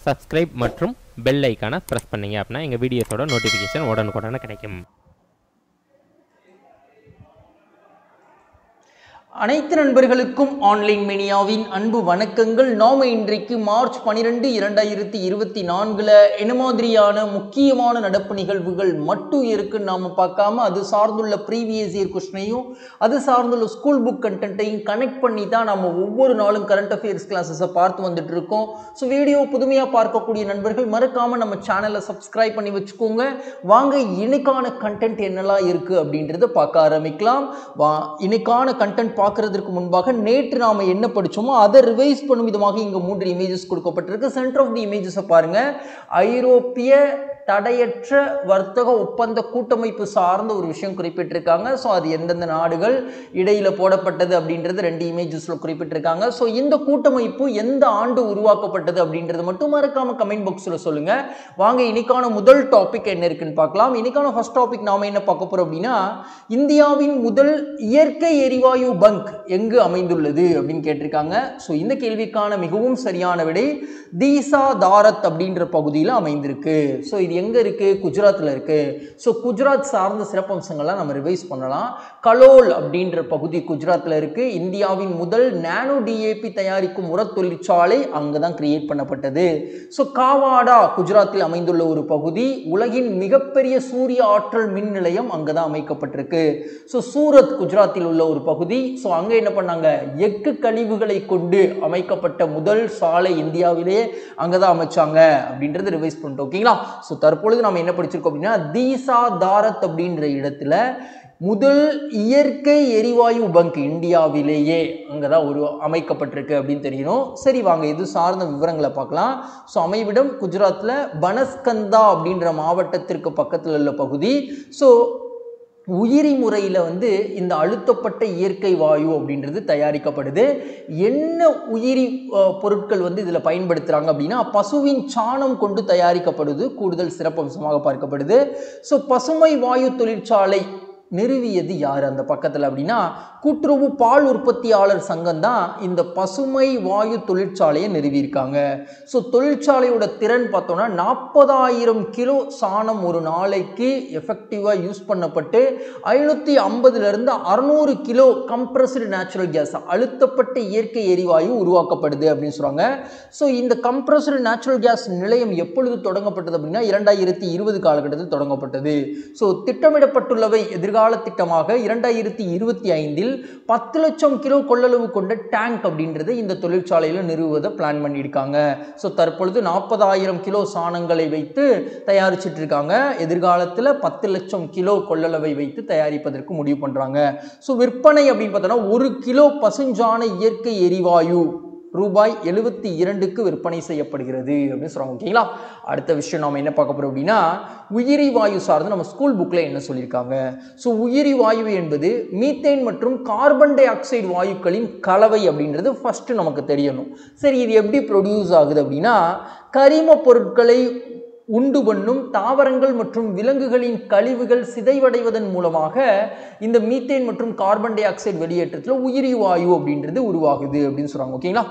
subscribe மற்றும் bell ஐக்கானை press பண்ணீங்க அப்படின்னா எங்கள் வீடியோஸோட நோட்டிஃபிகேஷன் உடனுக்குடனே கிடைக்கும் அனைத்து நண்பர்களுக்கும் ஆன்லைன் மீடியாவின் அன்பு வணக்கங்கள் நாம இன்றைக்கு மார்ச் பனிரெண்டு இரண்டாயிரத்தி இருபத்தி நான்குல என்ன மாதிரியான முக்கியமான நடப்பு நிகழ்வுகள் மட்டும் இருக்குன்னு நாம பார்க்காம அது சார்ந்துள்ள ப்ரீவியஸ் இயர் கொஸ்டினையும் அது சார்ந்துள்ள ஸ்கூல் புக் கண்டென்ட்டையும் கனெக்ட் பண்ணி தான் நம்ம ஒவ்வொரு நாளும் கரண்ட் அஃபேர்ஸ் கிளாஸஸை பார்த்து வந்துட்டு இருக்கோம் ஸோ வீடியோ புதுமையாக பார்க்கக்கூடிய நண்பர்கள் மறக்காம நம்ம சேனலை சப்ஸ்கிரைப் பண்ணி வச்சுக்கோங்க வாங்க இன்னைக்கான கண்டென்ட் என்னெல்லாம் இருக்கு அப்படின்றத பார்க்க ஆரம்பிக்கலாம் வா இன்னைக்கான கண்டென்ட் பார்க்கறதுக்கு முன்பாக நேற்று நாம என்ன படிச்சோமோ அதை ரிவைஸ் பண்ணும் விதமாக இங்க மூன்று இமேஜஸ் கொடுக்கப்பட்டிருக்கு சென்டர் ஆஃப் தி இமேஜஸை பாருங்க ஐரோப்பிய தடையற்ற வர்த்தக ஒப்பந்த கூட்டமைப்பு சார்ந்த ஒரு விஷயம் குறிப்பிட்டிருக்காங்க ஸோ அது எந்தெந்த நாடுகள் இடையில போடப்பட்டது அப்படின்றது ரெண்டு இமேஜஸ்ல குறிப்பிட்டிருக்காங்க ஸோ இந்த கூட்டமைப்பு எந்த ஆண்டு உருவாக்கப்பட்டது அப்படின்றது மட்டும் மறக்காம கமெண்ட் பாக்ஸ்ல சொல்லுங்க வாங்க இன்னைக்கான முதல் டாபிக் என்ன இருக்குன்னு பார்க்கலாம் இன்னைக்கான ஃபர்ஸ்ட் டாபிக் நாம என்ன பார்க்க போறோம் அப்படின்னா இந்தியாவின் முதல் இயற்கை எரிவாயு பங்க் எங்கு அமைந்துள்ளது அப்படின்னு கேட்டிருக்காங்க ஸோ இந்த கேள்விக்கான மிகவும் சரியான விடை தீசா தாரத் அப்படின்ற பகுதியில் அமைந்திருக்கு ஸோ இது எங்க இருக்கு குஜராத்தில் இருக்கு ஸோ குஜராத் சார்ந்த சிறப்பம்சங்கள்லாம் நம்ம ரிவைஸ் பண்ணலாம் கலோல் அப்படின்ற பகுதி குஜராத்தில் இருக்கு இந்தியாவின் முதல் நானோ டிஏபி தயாரிக்கும் உர தொழிற்சாலை அங்கே தான் கிரியேட் பண்ணப்பட்டது ஸோ காவாடா குஜராத்தில் அமைந்துள்ள ஒரு பகுதி உலகின் மிகப்பெரிய சூரிய ஆற்றல் மின் நிலையம் அங்கே தான் அமைக்கப்பட்டிருக்கு ஸோ சூரத் குஜராத்தில் உள்ள ஒரு பகுதி ஸோ அங்கே என்ன பண்ணாங்க எஃகு கழிவுகளை கொண்டு அமைக்கப்பட்ட முதல் சாலை இந்தியாவிலேயே அங்கே தான் அமைச்சாங்க அப்படின்றது ரிவைஸ் பண்ணிட்டோம் ஓகேங்களா ஸோ தற்பொழுது நம்ம என்ன படிச்சிருக்கோம் அப்படின்னா தீசா தாரத் அப்படின்ற இடத்துல முதல் இயற்கை எரிவாயு பங்க் இந்தியாவிலேயே அங்கே தான் ஒரு அமைக்கப்பட்டிருக்கு அப்படின்னு தெரியணும் சரி வாங்க இது சார்ந்த விவரங்களை பார்க்கலாம் ஸோ அமைவிடம் குஜராத்தில் பனஸ்கந்தா அப்படின்ற மாவட்டத்திற்கு பக்கத்தில் உள்ள பகுதி ஸோ உயிரி முறையில் வந்து இந்த அழுத்தப்பட்ட இயற்கை வாயு அப்படின்றது தயாரிக்கப்படுது என்ன உயிரி அஹ், பொருட்கள் வந்து இதில் பயன்படுத்துகிறாங்க அப்படின்னா பசுவின் சாணம் கொண்டு தயாரிக்கப்படுது கூடுதல் சிறப்பம்சமாக பார்க்கப்படுது ஸோ பசுமை வாயு தொழிற்சாலை நிறுவியது யார் அந்த பக்கத்தில் அப்படின்னா கூட்டுறவு பால் உற்பத்தியாளர் சங்கம் தான் இந்த பசுமை வாயு தொழிற்சாலையை நிறுவியிருக்காங்க ஸோ தொழிற்சாலையோட திறன் பார்த்தோம்னா நாற்பதாயிரம் கிலோ சாணம் ஒரு நாளைக்கு எஃபெக்டிவாக யூஸ் பண்ணப்பட்டு ஐநூற்றி ஐம்பதுலேருந்து அறநூறு கிலோ கம்ப்ரஸ்டு நேச்சுரல் கேஸ் அழுத்தப்பட்ட இயற்கை எரிவாயு உருவாக்கப்படுது அப்படின்னு சொல்கிறாங்க ஸோ இந்த கம்ப்ரஸ்டு நேச்சுரல் கேஸ் நிலையம் எப்பொழுது தொடங்கப்பட்டது அப்படின்னா இரண்டாயிரத்தி இருபது காலகட்டத்தில் தொடங்கப்பட்டது ஸோ திட்டமிடப்பட்டுள்ளவை எதிர்கால திட்டமாக இரண்டாயிரத்தி இருபத்தி ஐந்தில் பத்து லட்சம் கிலோ கொள்ளளவு கொண்ட டேங்க் அப்படின்றது இந்த தொழிற்சாலையில் நிறுவுவதை பிளான் பண்ணியிருக்காங்க ஸோ தற்பொழுது நாற்பதாயிரம் கிலோ சாணங்களை வைத்து தயாரிச்சிட்டு இருக்காங்க எதிர்காலத்தில் பத்து லட்சம் கிலோ கொள்ளளவை வைத்து தயாரிப்பதற்கு முடிவு பண்ணுறாங்க ஸோ விற்பனை அப்படின்னு பார்த்தோன்னா ஒரு கிலோ பசுஞ்சாண இயற்கை எரிவாயு ரூபாய் எழுபத்தி இரண்டுக்கு விற்பனை செய்யப்படுகிறது அப்படின்னு சொல்கிறாங்க ஓகேங்களா அடுத்த விஷயம் நாம் என்ன பார்க்க போகிறோம் அப்படின்னா உயிரி வாயு சார்ந்து நம்ம ஸ்கூல் புக்கில் என்ன சொல்லியிருக்காங்க ஸோ உயிரி வாயு என்பது மீத்தேன் மற்றும் கார்பன் டை ஆக்சைடு வாயுக்களின் கலவை அப்படின்றது ஃபஸ்ட்டு நமக்கு தெரியணும் சரி இது எப்படி ப்ரொடியூஸ் ஆகுது அப்படின்னா கரிம பொருட்களை உண்டு பண்ணும் தாவரங்கள் மற்றும் விலங்குகளின் கழிவுகள் சிதைவடைவதன் மூலமாக இந்த மீத்தேன் மற்றும் கார்பன் டை ஆக்சைடு வெளியேற்றத்தில் உயிரி வாயு அப்படின்றது உருவாகுது அப்படின்னு சொல்கிறாங்க ஓகேங்களா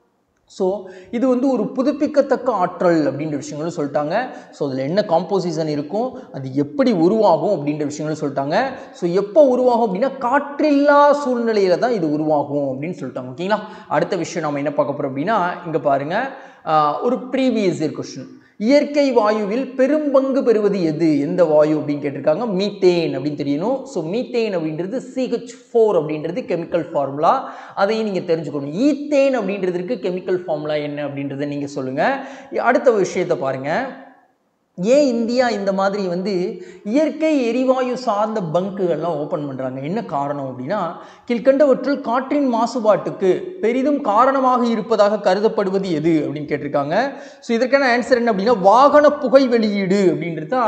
ஸோ இது வந்து ஒரு புதுப்பிக்கத்தக்க ஆற்றல் அப்படின்ற விஷயங்களும் சொல்லிட்டாங்க ஸோ அதில் என்ன காம்போசிஷன் இருக்கும் அது எப்படி உருவாகும் அப்படின்ற விஷயங்களும் சொல்லிட்டாங்க ஸோ எப்போ உருவாகும் அப்படின்னா காற்றில்லா சூழ்நிலையில தான் இது உருவாகும் அப்படின்னு சொல்லிட்டாங்க ஓகேங்களா அடுத்த விஷயம் நம்ம என்ன பார்க்க போகிறோம் அப்படின்னா இங்கே பாருங்கள் ஆஹ், ஒரு ப்ரீவியஸ் இயர் கொஸ்டின் இயற்கை வாயுவில் பெரும்பங்கு பெறுவது எது எந்த வாயு அப்படின்னு கேட்டிருக்காங்க மீத்தேன் அப்படின்னு தெரியணும் ஸோ மீத்தேன் அப்படின்றது சிஹெச் ஃபோர் அப்படின்றது கெமிக்கல் ஃபார்முலா அதையும் நீங்கள் தெரிஞ்சுக்கணும் ஈத்தேன் அப்படின்றதுக்கு கெமிக்கல் ஃபார்முலா என்ன அப்படின்றத நீங்கள் சொல்லுங்கள் அடுத்த விஷயத்தை பாருங்கள் ஏன் இந்தியா இந்த மாதிரி வந்து இயற்கை எரிவாயு சார்ந்த பங்குகள்லாம் ஓப்பன் பண்ணுறாங்க என்ன காரணம் அப்படின்னா கீழ்கண்டவற்றில் காற்றின் மாசுபாட்டுக்கு பெரிதும் காரணமாக இருப்பதாக கருதப்படுவது எது அப்படின்னு கேட்டிருக்காங்க ஸோ இதற்கான ஆன்சர் என்ன அப்படின்னா வாகன புகை வெளியீடு அப்படின்றது தான்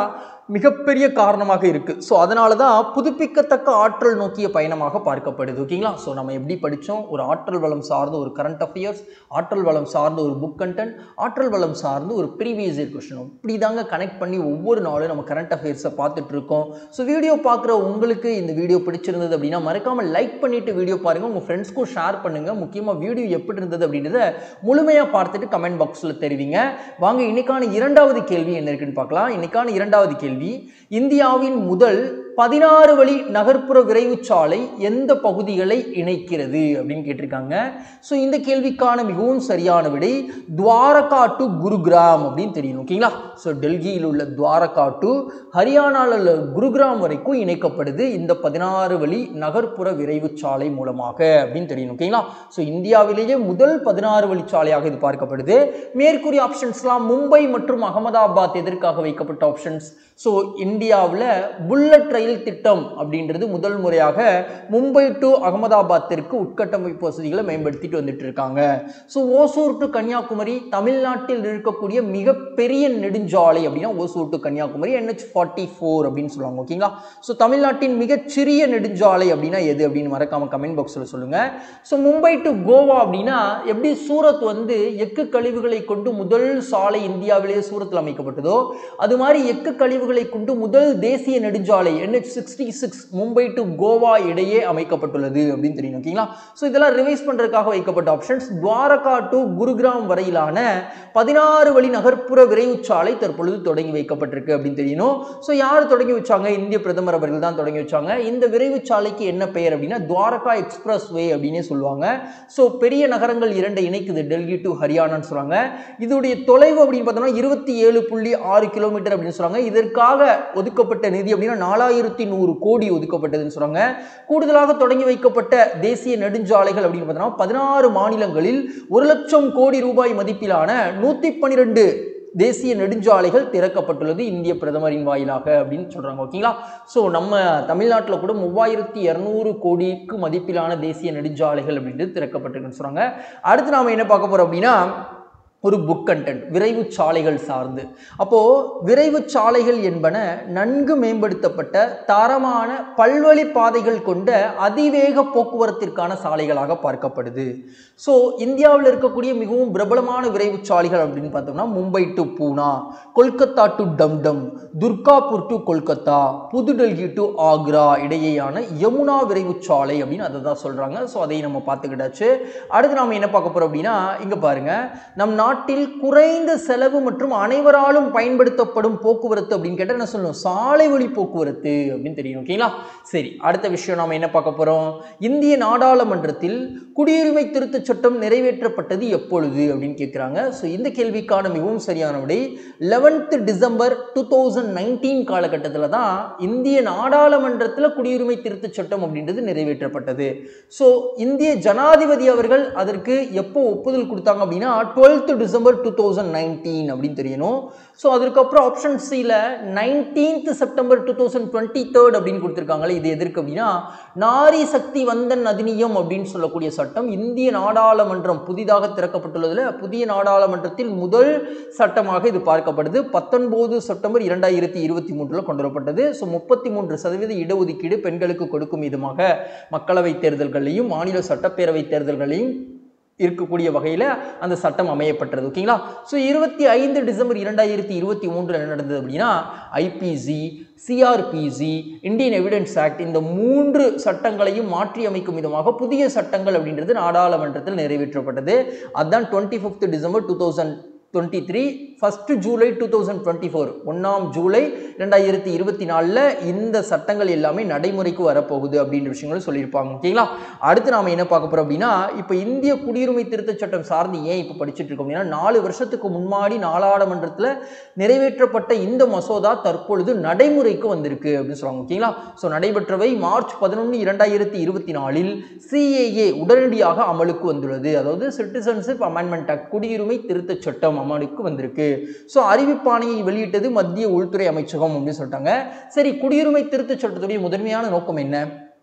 மிகப்பெரிய காரணமாக இருக்கு ஸோ அதனால தான் புதுப்பிக்கத்தக்க ஆற்றல் நோக்கிய பயணமாக பார்க்கப்படுது ஓகேங்களா ஸோ நம்ம எப்படி படித்தோம் ஒரு ஆற்றல் வளம் சார்ந்த ஒரு கரண்ட் அஃபேர்ஸ் ஆற்றல் வளம் சார்ந்த ஒரு புக் கண்டென்ட் ஆற்றல் வளம் சார்ந்து ஒரு ப்ரீவியஸ் இயர் கொஸ்டின் இப்படி தாங்க கனெக்ட் பண்ணி ஒவ்வொரு நாளும் நம்ம கரண்ட் அஃபேர்ஸை பார்த்துட்டு இருக்கோம் ஸோ வீடியோ பார்க்குற உங்களுக்கு இந்த வீடியோ பிடிச்சிருந்தது அப்படின்னா மறக்காமல் லைக் பண்ணிட்டு வீடியோ பாருங்கள் உங்கள் ஃப்ரெண்ட்ஸ்க்கும் ஷேர் பண்ணுங்கள் முக்கியமாக வீடியோ எப்படி இருந்தது அப்படின்றத முழுமையாக பார்த்துட்டு கமெண்ட் பாக்ஸில் தெரிவிங்க வாங்க இன்னைக்கான இரண்டாவது கேள்வி என்ன இருக்குன்னு பார்க்கலாம் இன்னைக்கான இரண்டாவது கேள்வி இந்தியாவின் முதல் பதினாறு வழி நகர்ப்புற விரைவுச்சாலை எந்த பகுதிகளை இணைக்கிறது அப்படின்னு கேட்டிருக்காங்க ஸோ இந்த கேள்விக்கான மிகவும் சரியான விடை துவாரகா டு குருகிராம் அப்படின்னு தெரியும் ஓகேங்களா ஸோ டெல்லியில் உள்ள துவாரகா டு ஹரியானாவில் உள்ள குருகிராம் வரைக்கும் இணைக்கப்படுது இந்த பதினாறு வழி நகர்ப்புற விரைவுச்சாலை மூலமாக அப்படின்னு தெரியும் ஓகேங்களா ஸோ இந்தியாவிலேயே முதல் பதினாறு வழிச்சாலையாக இது பார்க்கப்படுது மேற்கூறிய ஆப்ஷன்ஸ்லாம் மும்பை மற்றும் அகமதாபாத் எதற்காக வைக்கப்பட்ட ஆப்ஷன்ஸ் ஸோ இந்தியாவில் புல்லட் ரயில் திட்டம் அப்படின்றது முதல் முறையாக மும்பை டு அகமதாபாத்திற்கு உட்கட்டமைப்பு வசதிகளை மேம்படுத்திட்டு வந்துட்டு இருக்காங்க ஸோ ஓசூர் டு கன்னியாகுமரி தமிழ்நாட்டில் இருக்கக்கூடிய மிகப்பெரிய நெடுஞ்சாலை அப்படின்னா Hosur to Kanniyakumari NH forty four அப்படின்னு சொல்லுவாங்க ஓகேங்களா ஸோ தமிழ்நாட்டின் மிகச்சிறிய நெடுஞ்சாலை அப்படின்னா எது அப்படின்னு மறக்காம கமெண்ட் பாக்ஸில் சொல்லுங்க ஸோ மும்பை டு கோவா அப்படின்னா எப்படி சூரத் வந்து எக்கு கழிவுகளை கொண்டு முதல் சாலை இந்தியாவிலேயே சூரத்தில் அமைக்கப்பட்டதோ அது மாதிரி எக்கு கழிவுகளை கொண்டு முதல் தேசிய நெடுஞ்சாலை NH sixty six Mumbai to Goa இடையே அமைக்கப்பட்டுள்ளது அப்படின்னு தெரியும் ஓகேங்களா ஸோ இதெல்லாம் ரிவைஸ் பண்ணுறதுக்காக வைக்கப்பட்ட ஆப்ஷன்ஸ் துவாரகா டு குருகிராம் வரையிலான பதினாறு வழி நகர்ப்புற விரைவுச்சாலை தற்பொழுது தொடங்கி வைக்கப்பட்டிருக்கு அப்படின்னு தெரியணும் ஸோ யார் தொடங்கி வச்சாங்க இந்திய பிரதமர் அவர்கள் தான் தொடங்கி வச்சாங்க இந்த விரைவுச்சாலைக்கு என்ன பெயர் அப்படின்னா துவாரகா எக்ஸ்பிரஸ் வே அப்படின்னே சொல்லுவாங்க ஸோ பெரிய நகரங்கள் இரண்டை இணைக்குது டெல்லி டு ஹரியானான்னு சொல்லுவாங்க இதோடைய தொலைவு அப்படின்னு பார்த்தோம்னா இருபத்தி ஏழு புள்ளி ஆறு கிலோமீட்டர் அப்படின்னு சொல்றாங்க இதற்காக ஒதுக்கப்பட்ட நிதி அப்படின்னா நாலாயிரத்தி நூறு கோடி ஒதுக்கப்பட்டதுன்னு சொல்றாங்க கூடுதலாக தொடங்கி வைக்கப்பட்ட தேசிய நெடுஞ்சாலைகள் அப்படின்னு பார்த்தோம்னா பதினாறு மாநிலங்களில் ஒரு லட்சம் கோடி ரூபாய் மதிப்பிலான நூத்தி பன்னிரெண்டு தேசிய நெடுஞ்சாலைகள் திறக்கப்பட்டுள்ளது இந்திய பிரதமரின் வாயிலாக அப்படின்னு சொல்றாங்க ஓகேங்களா ஸோ நம்ம தமிழ்நாட்டில் கூட மூவாயிரத்தி இரநூறு கோடிக்கு மதிப்பிலான தேசிய நெடுஞ்சாலைகள் அப்படின்றது திறக்கப்பட்டிருக்குன்னு சொல்றாங்க அடுத்து நாம என்ன பார்க்க போறோம் அப்படின்னா ஒரு புக் கண்டென்ட் விரைவு சாலைகள் சார்ந்து அப்போ விரைவு சாலைகள் என்பன நன்கு மேம்படுத்தப்பட்ட தரமான பல்வழி பாதைகள் கொண்ட அதிவேக போக்குவரத்திற்கான சாலைகளாக பார்க்கப்படுது ஸோ இந்தியாவில் இருக்கக்கூடிய மிகவும் பிரபலமான விரைவு சாலைகள் அப்படின்னு பார்த்தோம்னா Mumbai to Poona Kolkata to Dum Dum Durgapur to Kolkata புதுடெல்லி டு ஆக்ரா இடையேயான யமுனா விரைவு சாலை அப்படின்னு அதை தான் சொல்றாங்க ஸோ அதை நம்ம பார்த்துக்கிட்டாச்சு அடுத்து நாம என்ன பார்க்க போறோம் அப்படின்னா இங்க பாருங்க நம் நாட்டில் குறைந்த செலவு மற்றும் அனைவராலும் பயன்படுத்தப்படும் போக்குவரத்து அப்படின்னு கேட்டால் என்ன சொல்லணும் சாலை வழி போக்குவரத்து அப்படின்னு தெரியும் ஓகேங்களா சரி அடுத்த விஷயம் நாம என்ன பார்க்க போறோம் இந்திய நாடாளுமன்றத்தில் குடியுரிமை திருத்தச் சட்டம் நிறைவேற்றப்பட்டது எப்பொழுது அப்படின்னு கேட்குறாங்க ஸோ இந்த கேள்விக்கான மிகவும் சரியான விடை eleventh December two thousand nineteen காலகட்டத்தில் தான் இந்திய நாடாளுமன்றத்தில் குடியுரிமை திருத்தச் சட்டம் அப்படின்றது நிறைவேற்றப்பட்டது ஸோ இந்திய ஜனாதிபதி அவர்கள் அதற்கு எப்போ ஒப்புதல் கொடுத்தாங்க அப்படின்னா twelfth December two thousand nineteen அப்படின்னு தெரியணும் ஸோ அதுக்கப்புறம் ஆப்ஷன் சியில் nineteenth September two thousand twenty third அப்படின்னு கொடுத்துருக்காங்களே இது எதற்கு அப்படின்னா நாரி சக்தி வந்தன் அதிநியம் அப்படின்னு சொல்லக்கூடிய சட்டம் இந்திய நாடாளுமன்றம் புதிதாக திறக்கப்பட்டுள்ளதில் புதிய நாடாளுமன்றத்தில் முதல் சட்டமாக இது பார்க்கப்படுது பத்தொன்பது செப்டம்பர் இரண்டாயிரத்தி இருபத்தி மூன்றில் கொண்டு வரப்பட்டது ஸோ முப்பத்தி மூன்று சதவீத இடஒதுக்கீடு பெண்களுக்கு கொடுக்கும் விதமாக மக்களவை தேர்தல்களையும் மாநில சட்டப்பேரவை தேர்தல்களையும் இருக்கக்கூடிய வகையில் அந்த சட்டம் அமையப்பட்டது ஓகேங்களா ஸோ இருபத்தி ஐந்து டிசம்பர் இரண்டாயிரத்தி இருபத்தி மூன்றில் என்ன நடந்தது அப்படின்னா IPC CrPC Indian Evidence Act இந்த மூன்று சட்டங்களையும் மாற்றி அமைக்கும் விதமாக புதிய சட்டங்கள் அப்படின்றது நாடாளுமன்றத்தில் நிறைவேற்றப்பட்டது அதுதான் twenty fifth December two thousand twenty three first July two thousand twenty four ஒன்றாம் ஜூலை ரெண்டாயிரத்தி இருபத்தி நாலில் இந்த சட்டங்கள் எல்லாமே நடைமுறைக்கு வரப்போகுது அப்படின்ற விஷயங்களும் சொல்லியிருப்பாங்க ஓகேங்களா அடுத்து நாம் என்ன பார்க்க போகிறோம் அப்படின்னா இப்போ இந்திய குடியுரிமை திருத்தச் சட்டம் சார்ந்து ஏன் இப்போ படிச்சுட்டு இருக்கோம் அப்படின்னா நாலு வருஷத்துக்கு முன்னாடி நாடாளுமன்றத்தில் நிறைவேற்றப்பட்ட இந்த மசோதா தற்பொழுது நடைமுறைக்கு வந்திருக்கு அப்படின்னு சொல்லுவாங்க ஓகேங்களா ஸோ நடைபெற்றவை மார்ச் பதினொன்று இரண்டாயிரத்தி இருபத்தி நாலில் சிஏஏ உடனடியாக அமலுக்கு வந்துள்ளது அதாவது சிட்டிசன்ஷிப் அமெண்ட்மெண்ட் ஆக்ட் குடியுரிமை திருத்தச் சட்டம் அமலுக்கு வந்திருக்கு ஸோ அறிவிப்பாணையை வெளியிட்டது மத்திய உள்துறை அமைச்சகம் அப்படின்னு சொல்லிட்டாங்க சரி குடியுரிமை திருத்தச் சட்டத்துடைய முதன்மையான நோக்கம் என்ன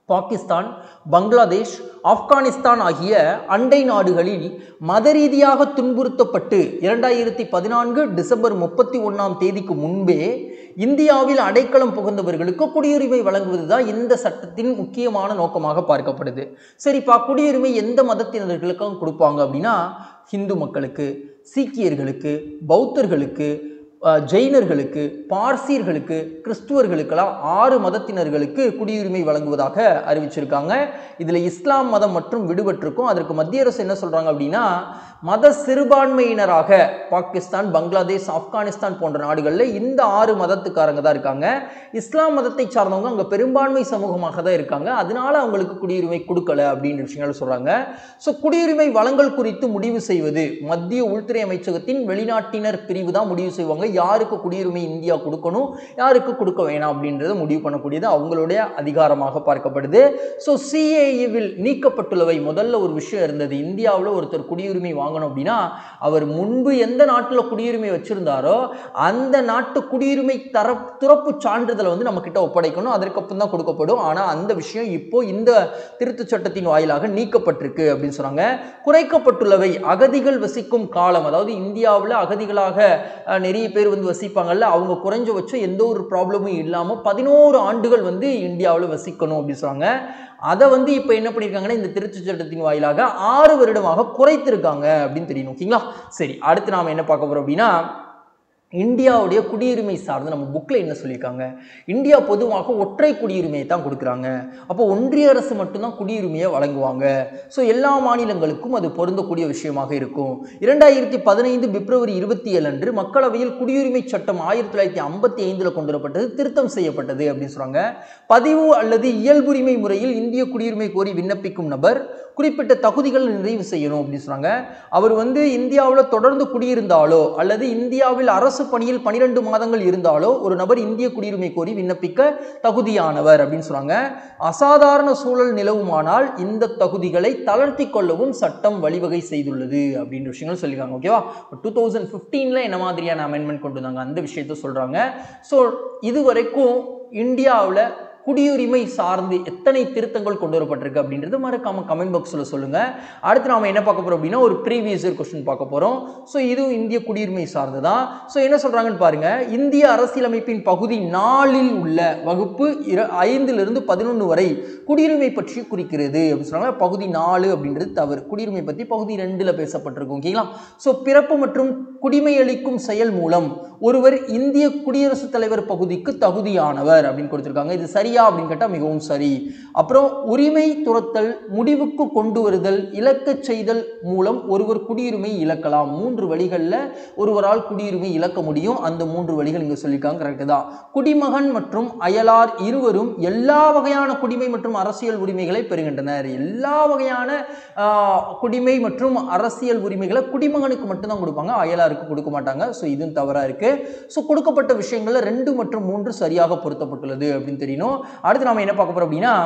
பாகிஸ்தான் பங்களாதேஷ் ஆப்கானிஸ்தான் ஆகிய அண்டை நாடுகளில் மத ரீதியாக துன்புறுத்தப்பட்டு இரண்டாயிரத்தி பதினான்கு டிசம்பர் முப்பத்தி ஒன்றாம் தேதிக்கு முன்பே இந்தியாவில் அடைக்கலம் புகுந்தவர்களுக்கு குடியுரிமை வழங்குவது தான் இந்த சட்டத்தின் முக்கியமான நோக்கமாக பார்க்கப்படுது சரிப்பா குடியுரிமை எந்த மதத்தினர்களுக்கும் கொடுப்பாங்க அப்படின்னா ஹிந்து மக்களுக்கு சீக்கியர்களுக்கு பௌத்தர்களுக்கு அஹ், ஜெயினர்களுக்கு பார்சியர்களுக்கு கிறிஸ்துவர்களுக்கெல்லாம் ஆறு மதத்தினர்களுக்கு குடியுரிமை வழங்குவதாக அறிவிச்சிருக்காங்க இதில் இஸ்லாம் மதம் மற்றும் விடுபட்டிருக்கும் அதற்கு மத்திய அரசு என்ன சொல்கிறாங்க அப்படின்னா மத சிறுபான்மையினராக பாகிஸ்தான் பங்களாதேஷ் ஆப்கானிஸ்தான் போன்ற நாடுகளில் இந்த ஆறு மதத்துக்காரங்க தான் இருக்காங்க இஸ்லாம் மதத்தை சார்ந்தவங்க அங்கே பெரும்பான்மை சமூகமாக தான் இருக்காங்க அதனால அவங்களுக்கு குடியுரிமை கொடுக்கல அப்படின்ற விஷயங்கள் சொல்கிறாங்க ஸோ குடியுரிமை வழங்கல் குறித்து முடிவு செய்வது மத்திய உள்துறை அமைச்சகத்தின் வெளிநாட்டினர் பிரிவு தான் முடிவு செய்வாங்க யாருக்கு குடியுரிமை இந்தியா கொடுக்கணும் யாருக்கு கொடுக்க வேணாம் அப்படின்றத முடிவு பண்ணக்கூடியது அவங்களுடைய அதிகாரமாக பார்க்கப்படுது ஸோ சிஏஇவில் நீக்கப்பட்டுள்ளவை முதல்ல ஒரு விஷயம் இருந்தது இந்தியாவில் ஒருத்தர் குடியுரிமை வாங்கணும் அப்படின்னா அவர் முன்பு எந்த நாட்டில் குடியுரிமை வச்சிருந்தாரோ அந்த நாட்டு குடியுரிமை தர துறப்பு சான்றிதழை வந்து நம்ம கிட்ட ஒப்படைக்கணும் அதற்கப்புறம் தான் கொடுக்கப்படும் ஆனால் அந்த விஷயம் இப்போ இந்த திருத்தச் சட்டத்தின் வாயிலாக நீக்கப்பட்டிருக்கு அப்படின்னு சொன்னாங்க குறைக்கப்பட்டுள்ளவை அகதிகள் வசிக்கும் காலம் அதாவது இந்தியாவில் அகதிகளாக அஹ், நிறைய பேர் வந்து வசிப்பாங்கல்ல அவங்க குறைஞ்சபட்சம் எந்த ஒரு ப்ராப்ளமும் இல்லாமல் பதினோரு ஆண்டுகள் வந்து இந்தியாவில் வசிக்கணும் அப்படின்னு சொன்னாங்க அதை வந்து இப்போ என்ன பண்ணியிருக்காங்கன்னா இந்த திருத்தச் சட்டத்தின் வாயிலாக ஆறு வருடமாக குறைத்திருக்காங்க அப்படின்னு தெரியணும் ஓகேங்களா சரி அடுத்து நாம் என்ன பார்க்க போகிறோம் அப்படின்னா இந்தியாவுடைய குடியுரிமை சார்ந்து நம்ம புக்கில் என்ன சொல்லியிருக்காங்க இந்தியா பொதுவாக ஒற்றை குடியுரிமையை தான் கொடுக்குறாங்க அப்போ ஒன்றிய அரசு மட்டும்தான் குடியுரிமையை வழங்குவாங்க ஸோ எல்லா மாநிலங்களுக்கும் அது பொருந்தக்கூடிய விஷயமாக இருக்கும் இரண்டாயிரத்தி பதினைந்து பிப்ரவரி இருபத்தி ஏழு அன்று மக்களவையில் குடியுரிமை சட்டம் ஆயிரத்தி தொள்ளாயிரத்தி ஐம்பத்தி ஐந்தில் கொண்டு வரப்பட்டது திருத்தம் செய்யப்பட்டது அப்படின்னு சொல்கிறாங்க பதிவு அல்லது இயல்புரிமை முறையில் இந்திய குடியுரிமை கோரி விண்ணப்பிக்கும் நபர் குறிப்பிட்ட தகுதிகளை நிறைவு செய்யணும் அப்படின்னு சொன்னாங்க அவர் வந்து இந்தியாவில் தொடர்ந்து குடியிருந்தாலோ அல்லது இந்தியாவில் அரசு பணியில் பனிரெண்டு மாதங்கள் இருந்தாலோ ஒரு நபர் இந்திய குடியுரிமை கோரி விண்ணப்பிக்க தகுதியானவர் அப்படின்னு சொன்னாங்க அசாதாரண சூழல் நிலவுமானால் இந்த தகுதிகளை தளர்த்தி கொள்ளவும் சட்டம் வழிவகை செய்துள்ளது அப்படின்ற விஷயங்கள் சொல்லியிருக்காங்க ஓகேவா டூ தௌசண்ட் ஃபிஃப்டீனில் என்ன மாதிரியான அமெண்ட்மெண்ட் கொண்டு வந்தாங்க அந்த விஷயத்த சொல்கிறாங்க ஸோ இது வரைக்கும் இந்தியாவில் குடியுரிமை சார்ந்து எத்தனை திருத்தங்கள் கொண்டு வரப்பட்டிருக்கு அப்படின்றது மறக்காம கமெண்ட் பாக்ஸில் சொல்லுங்க அடுத்து நாம என்ன பார்க்க போறோம் அப்படின்னா ஒரு ப்ரீவியஸ் இயர் கொஸ்டின் பார்க்க போறோம் ஸோ இதுவும் இந்திய குடியுரிமை சார்ந்து தான் ஸோ என்ன சொல்றாங்கன்னு பாருங்க இந்திய அரசியலமைப்பின் பகுதி நாலில் உள்ள வகுப்பு இர ஐந்திலிருந்து பதினொன்று வரை குடியுரிமை பற்றி குறிக்கிறது அப்படின்னு சொன்னாங்க பகுதி நாலு அப்படின்றது தவறு குடியுரிமை பற்றி பகுதி ரெண்டில் பேசப்பட்டிருக்கும் ஓகேங்களா ஸோ பிறப்பு மற்றும் குடிமை அளிக்கும் செயல் மூலம் ஒருவர் இந்திய குடியரசுத் தலைவர் பகுதிக்கு தகுதியானவர் அப்படின்னு கொடுத்திருக்காங்க இது சரியா அப்படின்னு கேட்டால் மிகவும் சரி அப்புறம் உரிமை துரத்தல் முடிவுக்கு கொண்டு வருதல் இழக்கச் செய்தல் மூலம் ஒருவர் குடியுரிமை இழக்கலாம் மூன்று வழிகளில் ஒருவரால் குடியுரிமை இழக்க முடியும் அந்த மூன்று வழிகள் இங்கே சொல்லியிருக்காங்க கரெக்டு தான் குடிமகன் மற்றும் அயலார் இருவரும் எல்லா வகையான குடிமை மற்றும் அரசியல் உரிமைகளை பெறுகின்றனர் எல்லா வகையான ஆஹ், குடிமை மற்றும் அரசியல் உரிமைகளை குடிமகனுக்கு மட்டும்தான் கொடுப்பாங்க அயலாருக்கு கொடுக்க மாட்டாங்க ஸோ இதுவும் தவறாக இருக்கு ஸோ கொடுக்கப்பட்ட விஷயங்கள்ல ரெண்டு மற்றும் மூன்று சரியாக பொருத்தப்பட்டுள்ளது அப்படின்னு தெரியணும் அடுத்து நாம என்ன பார்க்க போறோம் அப்படின்னா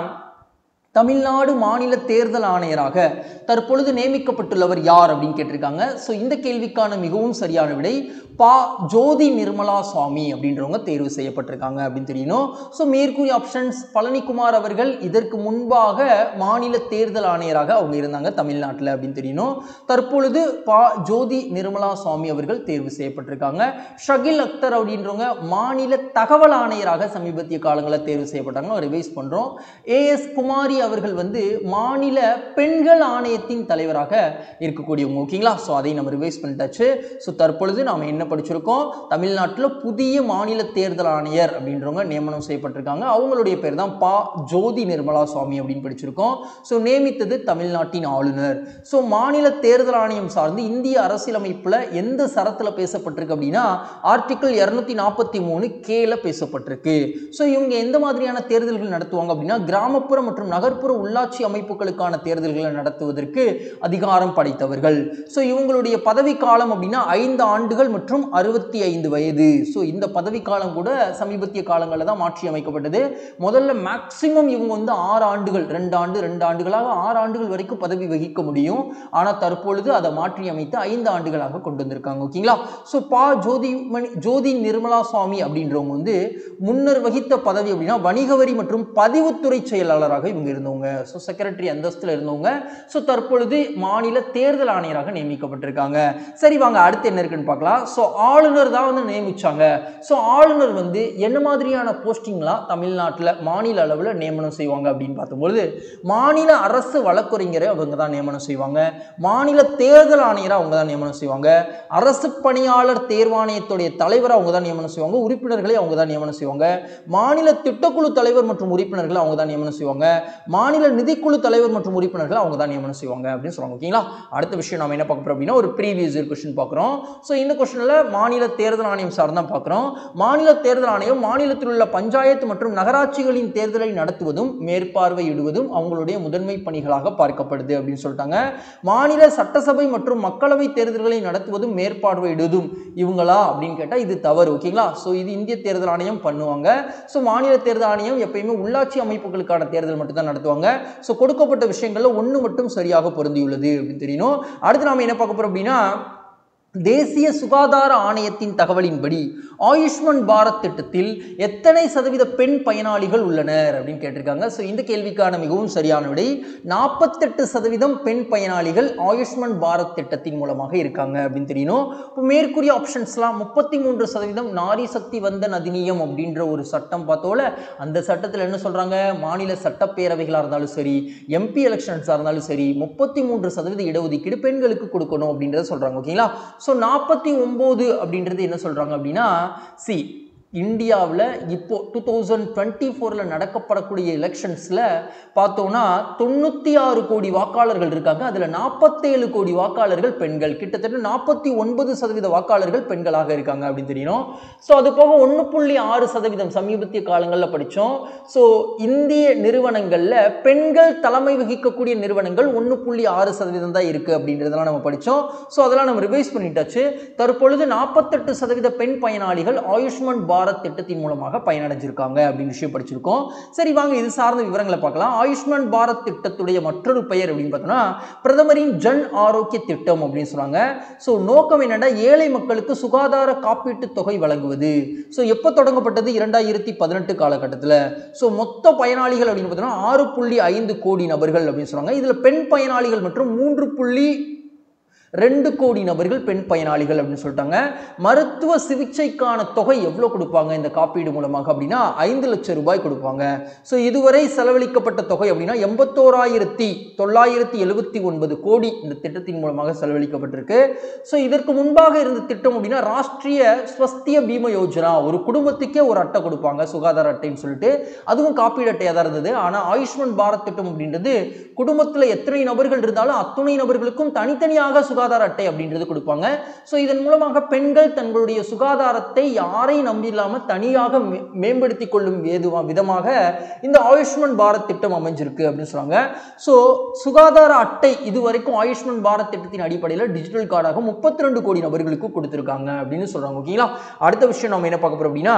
தமிழ்நாடு மாநில தேர்தல் ஆணையராக தற்பொழுது நியமிக்கப்பட்டுள்ளவர் யார் அப்படின்னு கேட்டிருக்காங்க ஸோ இந்த கேள்விக்கான மிகவும் சரியான விடை பா ஜோதி நிர்மலா சுவாமி அப்படின்றவங்க தேர்வு செய்யப்பட்டிருக்காங்க அப்படின்னு தெரியணும் ஸோ மேற்கூறிய ஆப்ஷன்ஸ் பழனிக்குமார் அவர்கள் இதற்கு முன்பாக மாநில தேர்தல் ஆணையராக அவங்க இருந்தாங்க தமிழ்நாட்டில் அப்படின்னு தெரியணும் தற்பொழுது பா ஜோதி நிர்மலா சுவாமி அவர்கள் தேர்வு செய்யப்பட்டிருக்காங்க ஷகில் அக்தர் அப்படின்றவங்க மாநில தகவல் ஆணையராக சமீபத்திய காலங்களில் தேர்வு செய்யப்பட்டாங்க ரிவைஸ் பண்ணுறோம் ஏஎஸ் குமாரி அவர்கள் வந்து மாநில பெண்கள் ஆணையத்தின் தலைவராக இருக்கக்கூடியவங்க ஓகேங்களா ஸோ அதை நம்ம ரிவைஸ் பண்ணிட்டாச்சு ஸோ தற்பொழுது நாம் என்ன படிச்சிருக்கோம் தமிழ்நாட்டில் புதிய மாநில தேர்தல் ஆணையர் அப்படின்றவங்க நியமனம் செய்யப்பட்டிருக்காங்க அவங்களுடைய பேர் தான் பா ஜோதி நிர்மலா சுவாமி அப்படின்னு படிச்சிருக்கோம் ஸோ நியமித்தது தமிழ்நாட்டின் ஆளுநர் ஸோ மாநில தேர்தல் ஆணையம் சார்ந்து இந்திய அரசியலமைப்பில் எந்த சரத்தில் பேசப்பட்டிருக்கு அப்படின்னா ஆர்டிகிள் இரநூத்தி நாற்பத்தி மூணு கேல பேசப்பட்டிருக்கு ஸோ இவங்க எந்த மாதிரியான தேர்தல்கள் நடத்துவாங்க அப்படின்னா கிராமப்புற மற்றும் நகர் நகர்ப்புற உள்ளாட்சி அமைப்புகளுக்கான தேர்தல்களை நடத்துவதற்கு அதிகாரம் படைத்தவர்கள் ஸோ இவங்களுடைய பதவி காலம் அப்படின்னா ஐந்து ஆண்டுகள் மற்றும் அறுபத்தி ஐந்து வயது ஸோ இந்த பதவி காலம் கூட சமீபத்திய காலங்களில் தான் மாற்றி அமைக்கப்பட்டது முதல்ல மேக்சிமம் இவங்க வந்து ஆறு ஆண்டுகள் ரெண்டு ஆண்டு ரெண்டு ஆண்டுகளாக ஆறு ஆண்டுகள் வரைக்கும் பதவி வகிக்க முடியும் ஆனால் தற்பொழுது அதை மாற்றி அமைத்து ஐந்து ஆண்டுகளாக கொண்டு வந்திருக்காங்க ஓகேங்களா ஸோ பா ஜோதிமணி ஜோதி நிர்மலா சுவாமி அப்படின்றவங்க வந்து முன்னர் வகித்த பதவி அப்படின்னா வணிக வரி மற்றும் பதிவுத்துறை செயலாளராக இவங்க இருந்தவங்க ஸோ செக்ரட்டரி அந்தஸ்தில் இருந்தவங்க ஸோ தற்பொழுது மாநில தேர்தல் ஆணையராக நியமிக்கப்பட்டிருக்காங்க சரி வாங்க அடுத்து என்ன இருக்குன்னு பார்க்கலாம் ஸோ ஆளுநர் தான் வந்து நியமிச்சாங்க ஸோ ஆளுநர் வந்து என்ன மாதிரியான போஸ்டிங்லாம் தமிழ்நாட்டில் மாநில அளவில் நியமனம் செய்வாங்க அப்படின்னு பார்க்கும்பொழுது மாநில அரசு வழக்குரைஞரை அவங்க தான் நியமனம் செய்வாங்க மாநில தேர்தல் ஆணையரை அவங்க தான் நியமனம் செய்வாங்க அரசு பணியாளர் தேர்வாணையத்துடைய தலைவரை அவங்க தான் நியமனம் செய்வாங்க உறுப்பினர்களை அவங்க தான் நியமனம் செய்வாங்க மாநில திட்டக்குழு தலைவர் மற்றும் உறுப்பினர்களை அவங்க தான் நியமனம் செய்வாங்க மாநில நிதிக்குழு தலைவர் மற்றும் உறுப்பினர்களை அவங்க தான் நியமனம் செய்வாங்க அப்படின்னு சொல்லுவாங்க ஓகேங்களா அடுத்த விஷயம் நம்ம என்ன பார்க்க போறோம் அப்படின்னா ஒரு ப்ரீவியஸ் இயர் கொஸ்டின் பார்க்குறோம் ஸோ இந்த கொஸ்டினில் மாநில தேர்தல் ஆணையம் சார் தான் பார்க்குறோம் மாநில தேர்தல் ஆணையம் மாநிலத்தில் உள்ள பஞ்சாயத்து மற்றும் நகராட்சிகளின் தேர்தலை நடத்துவதும் மேற்பார்வையிடுவதும் அவங்களுடைய முதன்மை பணிகளாக பார்க்கப்படுது அப்படின்னு சொல்லிட்டாங்க மாநில சட்டசபை மற்றும் மக்களவை தேர்தல்களை நடத்துவதும் மேற்பார்வையிடுவதும் இவங்களா அப்படின்னு கேட்டால் இது தவறு ஓகேங்களா ஸோ இது இந்திய தேர்தல் ஆணையம் பண்ணுவாங்க ஸோ மாநில தேர்தல் ஆணையம் எப்பயுமே உள்ளாட்சி அமைப்புகளுக்கான தேர்தல் மட்டும் தான் நடத்துவாங்க ஸோ கொடுக்கப்பட்ட விஷயங்கள்ல ஒன்று மட்டும் சரியாக பொருந்தியுள்ளது அப்படின்னு தெரியணும் அடுத்து நாம என்ன பார்க்க போறோம் அப்படின்னா தேசிய சுகாதார ஆணையத்தின் தகவலின்படி ஆயுஷ்மான் பாரத் திட்டத்தில் எத்தனை சதவீத பெண் பயனாளிகள் உள்ளனர் அப்படின்னு கேட்டிருக்காங்க ஸோ இந்த கேள்விக்கான மிகவும் சரியான விடை நாற்பத்தெட்டு சதவீதம் பெண் பயனாளிகள் ஆயுஷ்மான் பாரத் திட்டத்தின் மூலமாக இருக்காங்க அப்படின்னு தெரியணும் இப்போ மேற்கூறிய ஆப்ஷன்ஸ்லாம் முப்பத்தி மூன்று சதவீதம் நாரி சக்தி வந்தன் அதிநியம் அப்படின்ற ஒரு சட்டம் பார்த்தோல அந்த சட்டத்தில் என்ன சொல்றாங்க மாநில சட்டப்பேரவைகளாக இருந்தாலும் சரி எம்பி எலெக்ஷன்ஸாக இருந்தாலும் சரி முப்பத்தி மூன்று சதவீத இடஒதுக்கீடு பெண்களுக்கு கொடுக்கணும் அப்படின்றத சொல்றாங்க ஓகேங்களா ஸோ நாற்பத்தி ஒம்பது அப்படின்றது என்ன சொல்கிறாங்க அப்படின்னா சி இந்தியாவில் இப்போ டூ தௌசண்ட் டுவெண்ட்டி ஃபோரில் நடக்கப்படக்கூடிய எலெக்ஷன்ஸில் பார்த்தோன்னா தொண்ணூற்றி ஆறு கோடி வாக்காளர்கள் இருக்காங்க அதில் நாற்பத்தேழு கோடி வாக்காளர்கள் பெண்கள் கிட்டத்தட்ட நாற்பத்தி ஒன்பது சதவீத வாக்காளர்கள் பெண்களாக இருக்காங்க அப்படின்னு தெரியணும் ஸோ அது போக ஒன்று புள்ளி ஆறு சதவீதம் சமீபத்திய காலங்களில் படித்தோம் ஸோ இந்திய நிறுவனங்களில் பெண்கள் தலைமை வகிக்கக்கூடிய நிறுவனங்கள் ஒன்று புள்ளி ஆறு சதவீதம் தான் இருக்குது அப்படின்றதெல்லாம் நம்ம படித்தோம் ஸோ அதெல்லாம் நம்ம ரிவைஸ் பண்ணிட்டாச்சு தற்பொழுது நாற்பத்தெட்டு சதவீத பெண் பயனாளிகள் ஆயுஷ்மான் பாரத் திட்டத்தின் மூலமாக பயனடைஞ்சிருக்காங்க அப்படின்னு விஷயம் படிச்சிருக்கோம் சரி வாங்க இது சார்ந்த விவரங்களை பார்க்கலாம் ஆயுஷ்மான் பாரத் திட்டத்துடைய மற்றொரு பெயர் அப்படின்னு பார்த்தோம்னா பிரதமரின் ஜன் ஆரோக்கிய திட்டம் அப்படின்னு சொல்றாங்க ஸோ நோக்கம் என்னன்னா ஏழை மக்களுக்கு சுகாதார காப்பீட்டு தொகை வழங்குவது ஸோ எப்போ தொடங்கப்பட்டது இரண்டாயிரத்தி பதினெட்டு காலகட்டத்தில் ஸோ மொத்த பயனாளிகள் அப்படின்னு பார்த்தோம்னா ஆறு புள்ளி ஐந்து கோடி நபர்கள் அப்படின்னு சொல்றாங்க இதில் பெண் பயனாளிகள் மற்றும் மூன்று புள்ளி ரெண்டு கோடி நபர்கள் பெண் பயனாளிகள் அப்படின்னு சொல்லிட்டாங்க மருத்துவ சிகிச்சைக்கான தொகை எவ்வளோ கொடுப்பாங்க இந்த காப்பீடு மூலமாக அப்படின்னா ஐந்து லட்சம் ரூபாய் கொடுப்பாங்க ஸோ இதுவரை செலவழிக்கப்பட்ட தொகை அப்படின்னா எண்பத்தோராயிரத்தி தொள்ளாயிரத்தி எழுபத்தி ஒன்பது கோடி இந்த திட்டத்தின் மூலமாக செலவழிக்கப்பட்டிருக்கு ஸோ இதற்கு முன்பாக இருந்த திட்டம் அப்படின்னா ராஷ்டிரிய ஸ்வஸ்திய பீம யோஜனா ஒரு குடும்பத்துக்கே ஒரு அட்டை கொடுப்பாங்க சுகாதார அட்டைன்னு சொல்லிட்டு அதுவும் காப்பீடு அட்டையாக தான் இருந்தது ஆனால் ஆயுஷ்மான் பாரத் திட்டம் அப்படின்றது குடும்பத்தில் எத்தனை நபர்கள் இருந்தாலும் அத்துணை நபர்களுக்கும் தனித்தனியாக சுகாதார அட்டை அப்படின்றது கொடுப்பாங்க ஸோ இதன் மூலமாக பெண்கள் தங்களுடைய சுகாதாரத்தை யாரையும் நம்பி இல்லாமல் தனியாக மே- மேம்படுத்தி கொள்ளும் ஏதுவா விதமாக இந்த ஆயுஷ்மான் பாரத் திட்டம் அமைஞ்சிருக்கு அப்படின்னு சொல்றாங்க ஸோ சுகாதார அட்டை இதுவரைக்கும் ஆயுஷ்மான் பாரத் திட்டத்தின் அடிப்படையில் டிஜிட்டல் கார்டாக முப்பத்தி ரெண்டு கோடி நபர்களுக்கு கொடுத்துருக்காங்க அப்படின்னு சொல்றாங்க ஓகேங்களா அடுத்த விஷயம் நம்ம என்ன பார்க்க போறோம் அப்படின்னா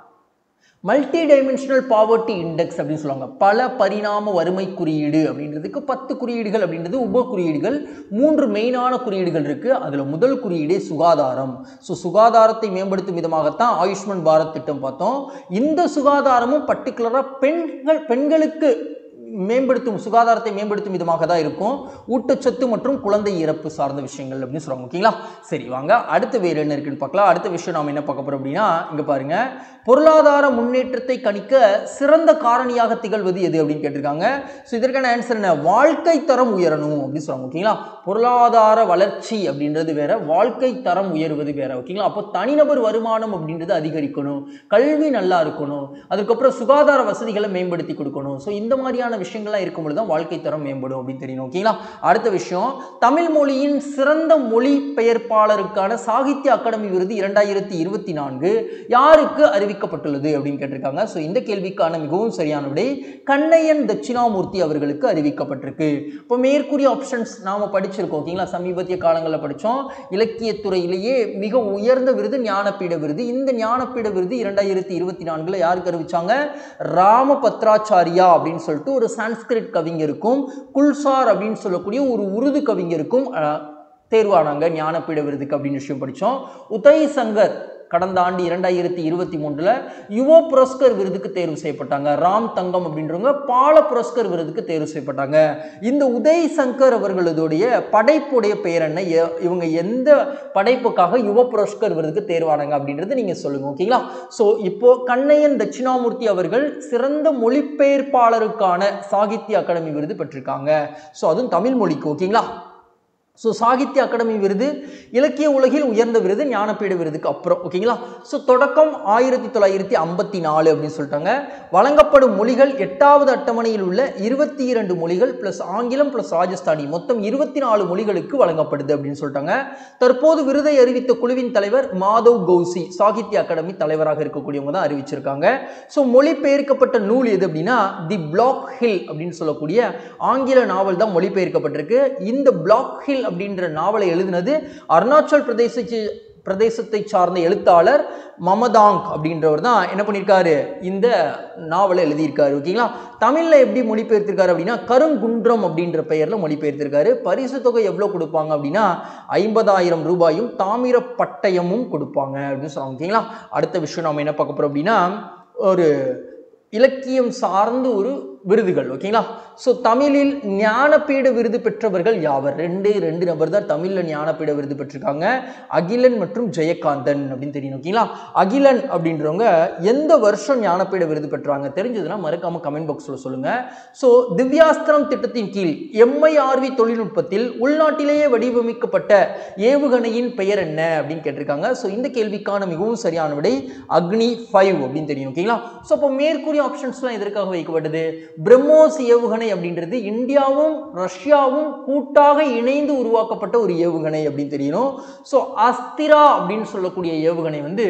மல்டி டைமென்ஷனல் பாவர்ட்டி இண்டெக்ஸ் அப்படின்னு சொல்லுவாங்க பல பரிணாம வறுமை குறியீடு அப்படின்றதுக்கு பத்து குறியீடுகள் அப்படின்றது உப குறியீடுகள் மூன்று மெயினான குறியீடுகள் இருக்கு அதுல முதல் குறியீடே சுகாதாரம் ஸோ சுகாதாரத்தை மேம்படுத்தும் விதமாகத்தான் ஆயுஷ்மான் பாரத் திட்டம் பார்த்தோம் இந்த சுகாதாரமும் பர்டிகுலராக பெண்கள் பெண்களுக்கு மேம்படுத்தும் சுகாதாரத்தை மேம்படுத்தும் விதமாக தான் இருக்கும் ஊட்டச்சத்து மற்றும் குழந்தை இறப்பு சார்ந்த விஷயங்கள் அப்படின்னு சொல்றாங்க ஓகேங்களா சரி வாங்க அடுத்த வேறு என்ன இருக்குன்னு பார்க்கலாம் அடுத்த விஷயம் நாம என்ன பார்க்க போறோம் அப்படின்னா இங்க பாருங்க பொருளாதார முன்னேற்றத்தை கணிக்க சிறந்த காரணியாக திகழ்வது எது அப்படின்னு கேட்டிருக்காங்க ஸோ இதற்கான ஆன்சர் என்ன வாழ்க்கை தரம் உயரணும் அப்படின்னு சொல்றாங்க ஓகேங்களா பொருளாதார வளர்ச்சி அப்படின்றது வேற வாழ்க்கை தரம் உயர்வது வேற ஓகேங்களா அப்போ தனிநபர் வருமானம் அப்படின்றது அதிகரிக்கணும் கல்வி நல்லா இருக்கணும் அதுக்கப்புறம் சுகாதார வசதிகளை மேம்படுத்தி கொடுக்கணும் ஸோ இந்த மாதிரியான விஷயங்கள்லாம் இருக்கும் பொழுது தான் வாழ்க்கை தரம் மேம்படும் அப்படின்னு தெரியணும் ஓகேங்களா அடுத்த விஷயம் தமிழ் மொழியின் சிறந்த மொழி பெயர்ப்பாளருக்கான சாகித்ய அகாடமி விருது இரண்டாயிரத்தி இருபத்தி நான்கு யாருக்கு அறிவிக்கப்பட்டுள்ளது அப்படின்னு கேட்டிருக்காங்க ஸோ இந்த கேள்விக்கான மிகவும் சரியான விடை கண்ணையன் தட்சிணாமூர்த்தி அவர்களுக்கு அறிவிக்கப்பட்டிருக்கு இப்போ மேற்கூறிய ஆப்ஷன்ஸ் நாம படிச்சிருக்கோம் ஓகேங்களா சமீபத்திய காலங்களில் படித்தோம் இலக்கியத்துறையிலேயே மிக உயர்ந்த விருது ஞானபீட விருது இந்த ஞானபீட விருது இரண்டாயிரத்தி இருபத்தி நான்குல யாருக்கு அறிவிச்சாங்க ராமபத்ராச்சாரியா அப்படின்னு சொல்லிட்டு ஒரு சான்ஸ்கிரிட் கவிஞருக்கும் குல்சார் அப்படின்னு சொல்லக்கூடிய ஒரு உருது கவிஞருக்கும் அஹ், தேர்வானாங்க ஞானபீட விருதுக்கு அப்படின்னு விஷயம் படித்தோம் உதய் சங்கர் கடந்த ஆண்டு இரண்டாயிரத்தி இருபத்தி மூன்றில் யுவ புரஸ்கர் விருதுக்கு தேர்வு செய்யப்பட்டாங்க ராம் தங்கம் அப்படின்றவங்க பால புரஸ்கர் விருதுக்கு தேர்வு செய்யப்பட்டாங்க இந்த உதய் சங்கர் அவர்களுடைய படைப்புடைய பெயர் என்ன எ- இவங்க எந்த படைப்புக்காக யுவ புரஸ்கர் விருதுக்கு தேர்வானாங்க அப்படின்றது நீங்க சொல்லுங்க ஓகேங்களா ஸோ இப்போ கண்ணையன் தட்சிணாமூர்த்தி அவர்கள் சிறந்த மொழிபெயர்ப்பாளருக்கான சாகித்ய அகாடமி விருது பெற்றிருக்காங்க ஸோ அதுவும் தமிழ் மொழிக்கு ஓகேங்களா ஸோ சாகித்ய அகாடமி விருது இலக்கிய உலகில் உயர்ந்த விருது ஞானபீட விருதுக்கு அப்புறம் ஓகேங்களா ஸோ தொடக்கம் ஆயிரத்தி தொள்ளாயிரத்தி ஐம்பத்தி நாலு அப்படின்னு சொல்லிட்டாங்க வழங்கப்படும் மொழிகள் எட்டாவது அட்டவணையில் உள்ள இருபத்தி இரண்டு மொழிகள் ப்ளஸ் ஆங்கிலம் ப்ளஸ் ராஜஸ்தானி மொத்தம் இருபத்தி நாலு மொழிகளுக்கு வழங்கப்படுது அப்படின்னு சொல்லிட்டாங்க தற்போது விருதை அறிவித்த குழுவின் தலைவர் மாதவ் கௌசி சாகித்ய அகாடமி தலைவராக இருக்கக்கூடியவங்க தான் அறிவிச்சிருக்காங்க ஸோ மொழிபெயர்க்கப்பட்ட நூல் எது அப்படின்னா தி பிளாக் ஹில் அப்படின்னு சொல்லக்கூடிய ஆங்கில நாவல் தான் மொழிபெயர்க்கப்பட்டிருக்கு இந்த பிளாக் ஹில் அப்படின்ற நாவலை எழுதினது அருணாச்சல் பிரதேச பிரதேசத்தை சார்ந்த எழுத்தாளர் மமதாங் அப்படின்றவர் தான் என்ன பண்ணியிருக்காரு இந்த நாவலை எழுதியிருக்காரு ஓகேங்களா தமிழில் எப்படி மொழிபெயர்த்திருக்காரு அப்படின்னா கருங்குன்றம் அப்படின்ற பெயரில் மொழிபெயர்த்திருக்காரு பரிசு தொகை எவ்வளோ கொடுப்பாங்க அப்படின்னா ஐம்பதாயிரம் ரூபாயும் தாமிர பட்டயமும் கொடுப்பாங்க அப்படின்னு சொல்லுவாங்க ஓகேங்களா அடுத்த விஷயம் நம்ம என்ன பார்க்க போகிறோம் அப்படின்னா ஒரு இலக்கியம் சார்ந்த ஒரு விருதுகள் ஓகேங்களா ஸோ தமிழில் ஞானபீட விருது பெற்றவர்கள் யாவர் ரெண்டு ரெண்டு நபர் தான் தமிழில் ஞானபீட விருது பெற்றிருக்காங்க அகிலன் மற்றும் ஜெயகாந்தன் அப்படின்னு தெரியும் ஓகேங்களா அகிலன் அப்படின்றவங்க எந்த வருஷம் ஞானபீட விருது பெற்றாங்க தெரிஞ்சதுன்னா மறக்காம கமெண்ட் பாக்ஸில் சொல்லுங்க ஸோ திவ்யாஸ்திரம் திட்டத்தின் கீழ் எம்ஐஆர்வி தொழில்நுட்பத்தில் உள்நாட்டிலேயே வடிவமைக்கப்பட்ட ஏவுகணையின் பெயர் என்ன அப்படின்னு கேட்டிருக்காங்க ஸோ இந்த கேள்விக்கான மிகவும் சரியான விடை அக்னி ஃபைவ் அப்படின்னு தெரியும் ஓகேங்களா ஸோ அப்போ மேற்கூறிய ஆப்ஷன்ஸ்லாம் எதற்காக வைக்கப்பட்டது பிரம்மோஸ் ஏவுகணை அப்படின்றது இந்தியாவும் ரஷ்யாவும் கூட்டாக இணைந்து உருவாக்கப்பட்ட ஒரு ஏவுகணை அப்படின்னு தெரியணும் ஸோ அஸ்திரா அப்படின்னு சொல்லக்கூடிய ஏவுகணை வந்து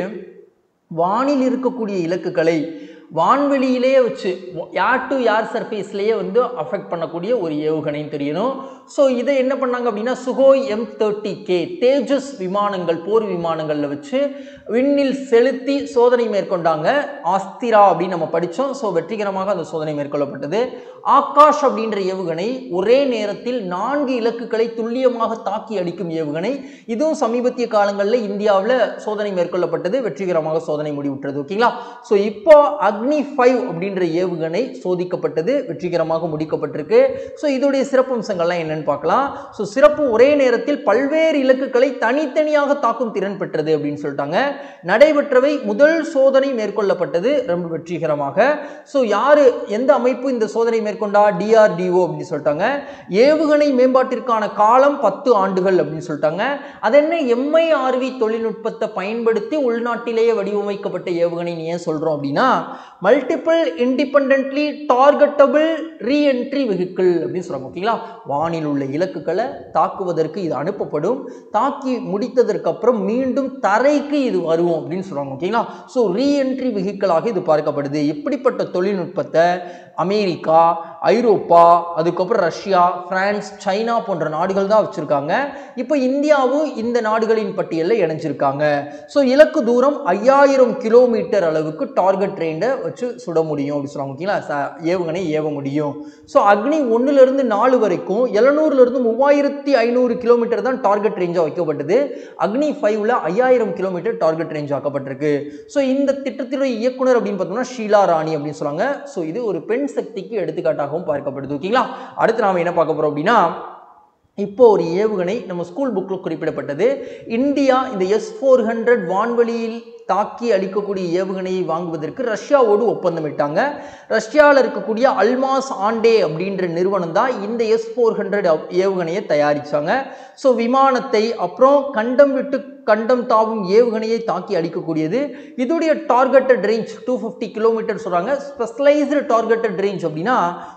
வானில் இருக்கக்கூடிய இலக்குகளை வான்வெளியிலேயே வச்சு யார் டு யார் சர்ஃபேஸ்லேயே வந்து அஃபெக்ட் பண்ணக்கூடிய ஒரு ஏவுகணைன்னு தெரியணும் ஸோ இதை என்ன பண்ணாங்க அப்படின்னா Sukhoi M thirty K Tejas விமானங்கள் போர் விமானங்களில் வச்சு விண்ணில் செலுத்தி சோதனை மேற்கொண்டாங்க ஆஸ்திரா அப்படின்னு நம்ம படித்தோம் ஸோ வெற்றிகரமாக அந்த சோதனை மேற்கொள்ளப்பட்டது ஆகாஷ் அப்படின்ற ஏவுகணை ஒரே நேரத்தில் நான்கு இலக்குகளை துல்லியமாக தாக்கி அடிக்கும் ஏவுகணை இதுவும் சமீபத்திய காலங்களில் இந்தியாவில் சோதனை மேற்கொள்ளப்பட்டது வெற்றிகரமாக சோதனை முடிவுற்றது ஓகேங்களா ஸோ இப்போ அக்னி ஃபைவ் அப்படின்ற ஏவுகணை சோதிக்கப்பட்டது வெற்றிகரமாக முடிக்கப்பட்டிருக்கு ஸோ இதோடைய சிறப்பம்சங்கள்லாம் என்னன்னு பார்க்கலாம் ஸோ சிறப்பு ஒரே நேரத்தில் பல்வேறு இலக்குகளை தனித்தனியாக தாக்கும் திறன் பெற்றது அப்படின்னு சொல்லிட்டாங்க நடைபெற்றவை முதல் சோதனை மேற்கொள்ளப்பட்டது ரொம்ப வெற்றிகரமாக ஸோ யாரு எந்த அமைப்பு இந்த சோதனை மேற்கொண்டா டிஆர்டிஓ அப்படின்னு சொல்லிட்டாங்க ஏவுகணை மேம்பாட்டிற்கான காலம் பத்து ஆண்டுகள் அப்படின்னு சொல்லிட்டாங்க அது என்ன எம்ஐஆர்வி தொழில்நுட்பத்தை பயன்படுத்தி உள்நாட்டிலேயே வடிவமைக்கப்பட்ட ஏவுகணைன்னு ஏன் சொல்றோம் அப்படின்னா multiple independently targetable reentry vehicle அப்படின்னு சொல்றாங்க ஓகேங்களா வானில் உள்ள இலக்குகளை தாக்குவதற்கு இது அனுப்பப்படும் தாக்கி முடித்ததற்கு அப்புறம் மீண்டும் தரைக்கு இது வருவோம் அப்படின்னு சொல்றாங்க ஓகேங்களா ஸோ ரீஎன்ட்ரி வெஹிக்கிளாக இது பார்க்கப்படுது இப்படிப்பட்ட தொழில்நுட்பத்தை அமெரிக்கா ஐரோப்பா அதுக்கப்புறம் ரஷ்யா பிரான்ஸ் சைனா போன்ற நாடுகள் தான் வச்சுருக்காங்க இப்போ இந்தியாவும் இந்த நாடுகளின் பட்டியலில் இணைஞ்சிருக்காங்க ஸோ இலக்கு தூரம் ஐயாயிரம் கிலோமீட்டர் அளவுக்கு டார்கெட் ரேண்டை வச்சு சுட முடியும் அப்படின்னு சொல்லுவாங்க ஓகேங்களா ச- ஏவுகணை ஏவ முடியும் ஸோ அக்னி ஒன்றுலேருந்து நாலு வரைக்கும் எழுநூறுலேருந்து மூவாயிரத்தி ஐநூறு கிலோமீட்டர் தான் டார்கெட் ரேஞ்சாக வைக்கப்பட்டது அக்னி ஃபைவ்ல ஐயாயிரம் கிலோமீட்டர் டார்கெட் ரேஞ்ச் ஆக்கப்பட்டிருக்கு ஸோ இந்த திட்டத்தினுடைய இயக்குனர் அப்படின்னு பார்த்தோம்னா ஷீலா ராணி அப்படின்னு சொல்லுவாங்க ஸோ இது ஒரு பெண் சக்திக்கு எடுத்துக்காட்டாகவும் பார்க்கப்படுது ஓகேங்களா அடுத்து நாம என்ன பார்க்க போறோம் அப்படின்னா இப்போ ஒரு ஏவுகணை நம்ம ஸ்கூல் புக்கில் குறிப்பிடப்பட்டது இந்தியா இந்த எஸ் ஃபோர் ஹண்ட்ரட் வான்வெளியில் தாக்கி அளிக்கக்கூடிய ஏவுகணையை வாங்குவதற்கு ரஷ்யாவோடு ஒப்பந்தமிட்டாங்க ரஷ்யாவில் இருக்கக்கூடிய அல்மாஸ் ஆண்டே அப்படின்ற நிறுவனம் தான் இந்த எஸ் ஃபோர் ஹண்ட்ரட் ஏவுகணையை தயாரிச்சாங்க ஸோ விமானத்தை அப்புறம் கண்டம் விட்டு கண்டம் தாவும் ஏவுகணையை தாக்கி அளிக்கக்கூடியது இதோடைய targeted range two fifty kilometre சொல்கிறாங்க ஸ்பெஷலைஸ்டு டார்கெட்டட் ரேஞ்ச் அப்படின்னா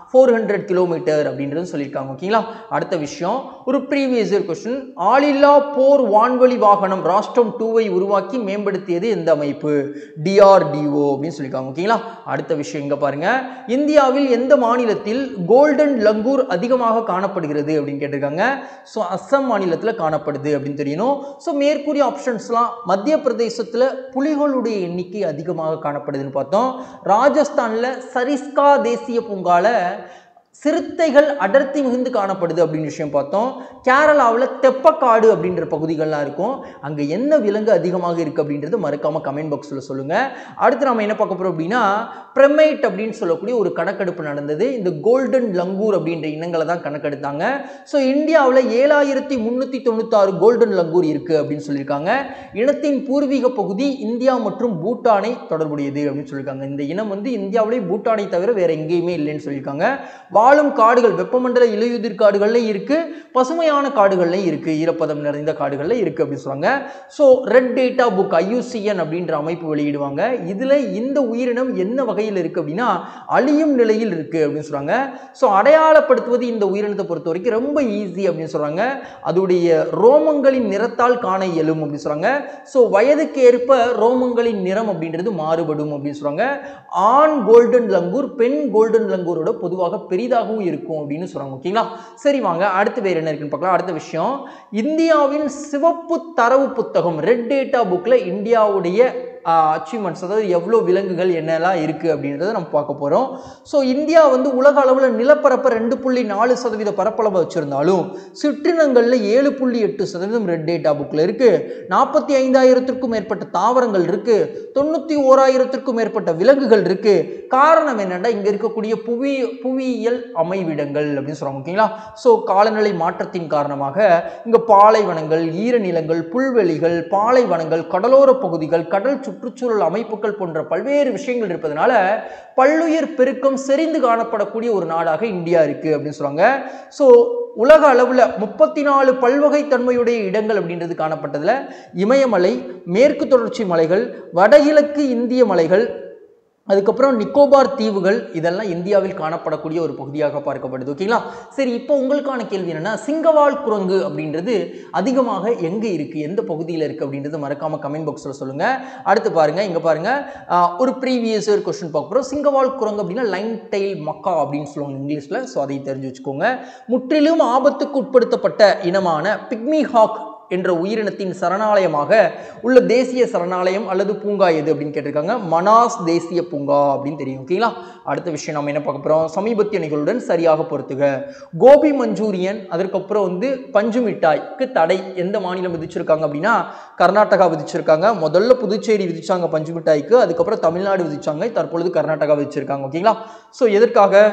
ஃபோர் ஹண்ட்ரட் கிலோமீட்டர் அப்படின்றது சொல்லியிருக்காங்க ஓகேங்களா அடுத்த விஷயம் ஒரு ப்ரீவியஸ் இயர் கொஸ்டின் ஆளில்லா போர் வான்வழி வாகனம் ராஷ்டிரம் டூவை உருவாக்கி மேம்படுத்தியது எந்த அமைப்பு டிஆர்டிஓ அப்படின்னு சொல்லியிருக்காங்க ஓகேங்களா அடுத்த விஷயம் இங்க பாருங்க இந்தியாவில் எந்த மாநிலத்தில் கோல்டன் லங்கூர் அதிகமாக காணப்படுகிறது அப்படின்னு கேட்டிருக்காங்க ஸோ அஸ்ஸாம் மாநிலத்தில் காணப்படுது அப்படின்னு தெரியணும் ஸோ மேற்கூறிய ஆப்ஷன்ஸ்லாம் மத்திய பிரதேசத்தில் புலிகளுடைய எண்ணிக்கை அதிகமாக காணப்படுதுன்னு பார்த்தோம் ராஜஸ்தானில் சரிஸ்கா தேசிய பூங்கால சிறுத்தைகள் அடர்த்தி மிகுந்து காணப்படுது அப்படின்னு விஷயம் பார்த்தோம் கேரளாவில் தெப்பக்காடு அப்படின்ற பகுதிகள்லாம் இருக்கும் அங்கே என்ன விலங்கு அதிகமாக இருக்குது அப்படின்றது மறக்காம கமெண்ட் பாக்ஸில் சொல்லுங்கள் அடுத்து நம்ம என்ன பார்க்க போகிறோம் அப்படின்னா ப்ரெமைட் அப்படின்னு சொல்லக்கூடிய ஒரு கணக்கெடுப்பு நடந்தது இந்த கோல்டன் லங்கூர் அப்படின்ற இனங்களை தான் கணக்கெடுத்தாங்க ஸோ இந்தியாவில் ஏழாயிரத்தி முந்நூற்றி தொண்ணூத்தாறு கோல்டன் லங்கூர் இருக்குது அப்படின்னு சொல்லியிருக்காங்க இனத்தின் பூர்வீக பகுதி இந்தியா மற்றும் பூட்டானை தொடர்புடையது அப்படின்னு சொல்லியிருக்காங்க இந்த இனம் வந்து இந்தியாவிலே பூட்டானை தவிர வேற எங்கேயுமே இல்லைன்னு சொல்லியிருக்காங்க வாழும் காடுகள் வெப்பமண்டல இலையுதிர் காடுகள்லையும் இருக்கு பசுமையான காடுகள்லையும் இருக்கு ஈரப்பதம் நிறைந்த காடுகள்ல இருக்கு அப்படின்னு சொல்றாங்க so red data book IUCN அப்படின்ற அமைப்பு வெளியிடுவாங்க இதுல இந்த உயிரினம் என்ன வகையில் இருக்கு அப்படின்னா அழியும் நிலையில் இருக்கு அப்படின்னு சொல்றாங்க ஸோ அடையாளப்படுத்துவது இந்த உயிரினத்தை பொறுத்த வரைக்கும் ரொம்ப ஈஸி அப்படின்னு சொல்றாங்க அதோடைய ரோமங்களின் நிறத்தால் காண இயலும் அப்படின்னு சொல்றாங்க ஸோ வயதுக்கு ஏற்ப ரோமங்களின் நிறம் அப்படின்றது மாறுபடும் அப்படின்னு சொல்றாங்க ஆண் கோல்டன் லங்கூர் பெண் கோல்டன் லங்கூரோட பொதுவாக பெரிதாகவும் இருக்கும் அப்படின்னு சொல்றாங்க ஓகேங்களா சரி வாங்க அடுத்து வேற என்ன இருக்குன்னு பார்க்கலாம் அடுத்த விஷயம் இந்தியாவின் சிவப்பு தரவு புத்தகம் ரெட் டேட்டா புக்கில் இந்தியாவுடைய அச்சீவ்மெண்ட்ஸ் அதாவது எவ்வளோ விலங்குகள் என்னெல்லாம் இருக்குது அப்படின்றத நம்ம பார்க்க போகிறோம் ஸோ இந்தியா வந்து உலக அளவில் நிலப்பரப்பை ரெண்டு புள்ளி நாலு சதவீத பரப்பளவை வச்சுருந்தாலும் சிற்றினங்களில் ஏழு புள்ளி எட்டு சதவீதம் ரெட் டேட்டா புக்கில் இருக்குது நாற்பத்தி ஐந்தாயிரத்திற்கும் மேற்பட்ட தாவரங்கள் இருக்குது தொண்ணூற்றி ஓராயிரத்திற்கும் மேற்பட்ட விலங்குகள் இருக்குது காரணம் என்னென்னா இங்கே இருக்கக்கூடிய புவி புவியியல் அமைவிடங்கள் அப்படின்னு சொல்கிறாங்க ஓகேங்களா ஸோ காலநிலை மாற்றத்தின் காரணமாக இங்கே பாலைவனங்கள் ஈரநிலங்கள் புல்வெளிகள் பாலைவனங்கள் கடலோர பகுதிகள் கடல் சுற்றுச்சூழல் அமைப்புகள் போன்ற பல்வேறு விஷயங்கள் இருப்பதனால பல்லுயிர் பெருக்கம் செறிந்து காணப்படக்கூடிய ஒரு நாடாக இந்தியா இருக்கு அப்படின்னு சொல்றாங்க ஸோ உலக அளவில் முப்பத்தி நாலு பல்வகைத்தன்மையுடைய இடங்கள் அப்படின்றது காணப்பட்டதுல இமயமலை மேற்கு தொடர்ச்சி மலைகள் வடகிழக்கு இந்திய மலைகள் அதுக்கப்புறம் நிக்கோபார் தீவுகள் இதெல்லாம் இந்தியாவில் காணப்படக்கூடிய ஒரு பகுதியாக பார்க்கப்படுது ஓகேங்களா சரி இப்போ உங்களுக்கான கேள்வி என்னன்னா சிங்கவால் குரங்கு அப்படின்றது அதிகமாக எங்கே இருக்கு எந்த பகுதியில் இருக்கு அப்படின்றது மறக்காம கமெண்ட் பாக்ஸில் சொல்லுங்க அடுத்து பாருங்க இங்க பாருங்க ஆஹ், ஒரு ப்ரீவியஸ் இயர் கொஸ்டின் பார்க்க போறோம் சிங்கவால் குரங்கு அப்படின்னா லைன் டெயில் மக்கா அப்படின்னு சொல்லுவாங்க இங்கிலீஷ்ல ஸோ அதை தெரிஞ்சு வச்சுக்கோங்க முற்றிலும் ஆபத்துக்கு உட்படுத்தப்பட்ட இனமான பிக்மி ஹாக் என்ற உயிரினத்தின் சரணாலயமாக உள்ள தேசிய சரணாலயம் அல்லது பூங்கா எது அப்படின்னு கேட்டிருக்காங்க மனாஸ் தேசிய பூங்கா அப்படின்னு தெரியும் ஓகேங்களா அடுத்த விஷயம் நம்ம என்ன பார்க்க போகிறோம் சமீபத்திய நிகழ்வுடன் சரியாக பொறுத்துக கோபி மஞ்சூரியன் அதற்கப்புறம் வந்து பஞ்சு மிட்டாய்க்கு தடை எந்த மாநிலம் விதிச்சிருக்காங்க அப்படின்னா கர்நாடகா விதிச்சிருக்காங்க முதல்ல புதுச்சேரி விதிச்சாங்க பஞ்சு மிட்டாய்க்கு அதுக்கப்புறம் தமிழ்நாடு விதிச்சாங்க தற்பொழுது கர்நாடகா விதிச்சிருக்காங்க ஓகேங்களா ஸோ எதற்காக